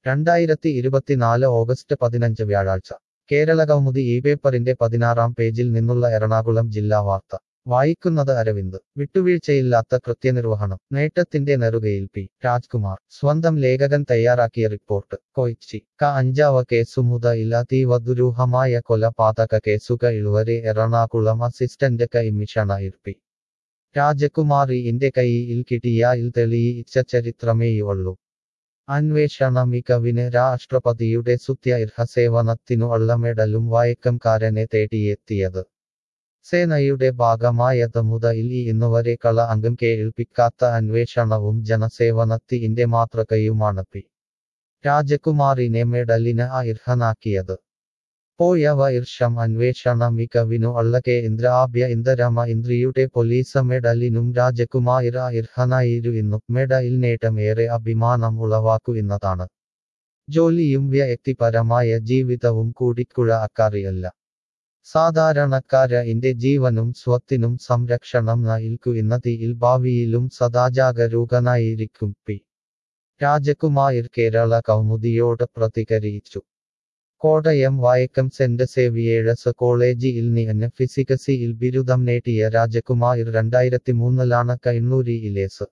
രണ്ടായിരത്തി ഇരുപത്തിനാല് ഓഗസ്റ്റ് പതിനഞ്ച് വ്യാഴാഴ്ച കേരളകൗമുദി ഈ പേപ്പറിന്റെ പതിനാറാം പേജിൽ നിന്നുള്ള എറണാകുളം ജില്ലാ വാർത്ത വായിക്കുന്നത് അരവിന്ദ് വിട്ടുവീഴ്ചയില്ലാത്ത കൃത്യനിർവഹണം നേട്ടത്തിന്റെ നെറുകയിൽ പി രാജ്കുമാർ സ്വന്തം ലേഖകൻ തയ്യാറാക്കിയ റിപ്പോർട്ട് കൊയ്ച്ചി ക അഞ്ചാവ കേസുമുത ഇല്ലാതീവ ദുരൂഹമായ കൊലപാതക കേസുക ഇളുവരെ എറണാകുളം അസിസ്റ്റന്റ് കൈമിഷണർ പി രാജകുമാറി ഇന്റെ കൈയിൽ കിട്ടിയാൽ തെളിയിച്ച ചരിത്രമേയുള്ളൂ അന്വേഷണ മികവിന് രാഷ്ട്രപതിയുടെ സുത്യർഹ സേവനത്തിനു ഉള്ള മെഡലും വായക്കംകാരനെ തേടിയെത്തിയത് സേനയുടെ ഭാഗമായത് മുതൽ ഇന്നുവരെ കള അംഗം കേൾപ്പിക്കാത്ത അന്വേഷണവും ജനസേവനത്തിന്റെ മാതൃകയുമാണ് പി രാജകുമാറിനെ മെഡലിന് അർഹനാക്കിയത് പോയ വർഷം അന്വേഷണ മികവിനു ഉള്ള കേന്ദ്ര ആഭ്യന്തര മന്ത്രിയുടെ പോലീസ് മെഡലിനും രാജകുമാർ അർഹനായിരുന്നു മെഡൽ നേട്ടം ഏറെ അഭിമാനം ഉളവാക്കുന്നതാണ് ജോലിയും വ്യക്തിപരമായ ജീവിതവും കൂടിക്കുഴ അക്കാറിയല്ല സാധാരണക്കാരന്റെ ജീവനും സ്വത്തിനും സംരക്ഷണം നൽകുന്നതിൽ ഭാവിയിലും സദാജാഗരൂകനായിരിക്കും പി രാജകുമാർ കേരള കൗമുദിയോട് പ്രതികരിച്ചു കോട്ടയം വയക്കം സെന്റ് സേവിയേഴ്സ് കോളേജിൽ നിന്ന് ഫിസിക്സിൽ ബിരുദം നേടിയ രാജകുമാർ രണ്ടായിരത്തി മൂന്നിലാണ് കണ്ണൂരിയിലേസ്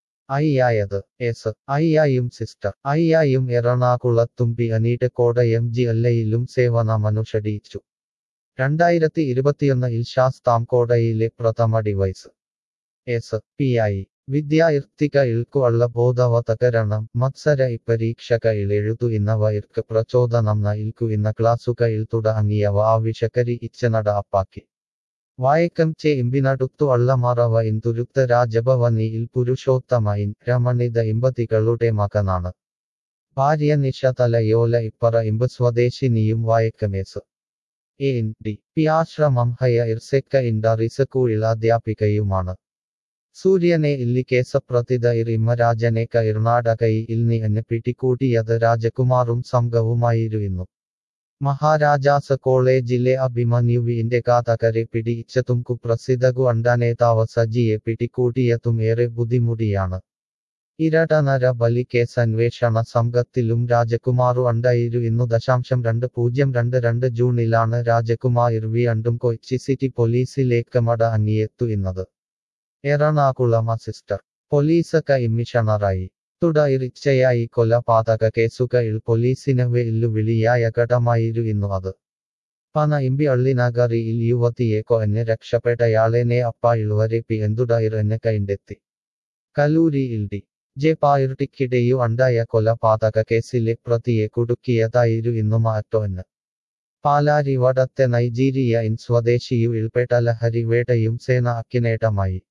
ഐയായത് എസ് ഐയായും സിസ്റ്റർ ഐയായും എറണാകുളത്തും പി അനീട്ട് കോട്ടയം ജില്ലയിലും സേവനമനുഷ്ഠിച്ചു രണ്ടായിരത്തി ഇരുപത്തിയൊന്നിൽ ശാസ്താംകോടയിലെ പ്രഥമ ഡിവൈസ് എസ് പി ഐ വിദ്യാർത്ഥികൾക്കുള്ള ബോധവതകരണം മത്സര പരീക്ഷകൾ എഴുതുന്നവർക്ക് പ്രചോദനം നൽകുന്ന ക്ലാസുകൾ തുടങ്ങിയവ ആവശ്യകരിച്ച് നടപ്പാക്കി വായക്കം ചേമ്പിനടുത്തു ഉള്ള മറവയിൻ തുരുത്ത രാജഭവനിയിൽ പുരുഷോത്തമയിൻ രമണിത ഇമ്പതികളുടെ മകനാണ് ഭാര്യ നിഷ തലയോല ഇപ്പറ ഇമ്പ് സ്വദേശിനിയും വായക്കമേസ് എൻ ഡി പി ആശ്രമം ഹയ ഇർസെക്ക ഇൻഡറിസ് സ്കൂളിൽ അധ്യാപികയുമാണ് സൂര്യനെ ഇല്ലി കേസപ്രതിതൈർ ഇമ്മരാജനെ കർണാടകയിൽ നിന്ന് പിടികൂടിയത് രാജകുമാറും സംഘവുമായിരുന്നു മഹാരാജാസ് കോളേജിലെ അഭിമന്യുവിന്റെ കാതകരെ പിടിച്ചതും കുപ്രസിദ്ധ അണ്ടനേതാവ് സജിയെ പിടികൂടിയതും ഏറെ ബുദ്ധിമുട്ടിയാണ് ഇരട്ടനര ബലി കേസ് അന്വേഷണ സംഘത്തിലും രാജകുമാറു ഉണ്ടായിരുന്നു ദശാംശം രണ്ട് പൂജ്യം രണ്ട് രണ്ട് ജൂണിലാണ് രാജകുമാർ വീണ്ടും കൊച്ചി സിറ്റി പോലീസിലേക്ക് മടങ്ങിയെത്തുന്നത് എറണാകുളം അസിസ്റ്റർ പോലീസ് കൈമിഷണറായി തുടർച്ചയായി കൊലപാതക കേസുകൾ പോലീസിന് വെല്ലുവിളിയായ ഘടമായിരുന്നു അത് പന ഇമ്പി അള്ളിനഗറിയിൽ യുവതിയെ കൊന്ന് രക്ഷപ്പെട്ടയാളെന്നെ അപ്പായിളുവരെ പി എന്തുടൈറെന്ന് കണ്ടെത്തി കലൂരിയിൽ ഡി ജെ പായർട്ടിക്കിടെയു ഉണ്ടായ കൊലപാതക കേസിലെ പ്രതിയെ കുടുക്കിയതായിരുന്നു മാറ്റോന്ന് പാലാരിവടത്തെ നൈജീരിയ ഇൻ സ്വദേശിയുൾപ്പെട്ട ലഹരി വേട്ടയും സേന അക്കിനേട്ടമായി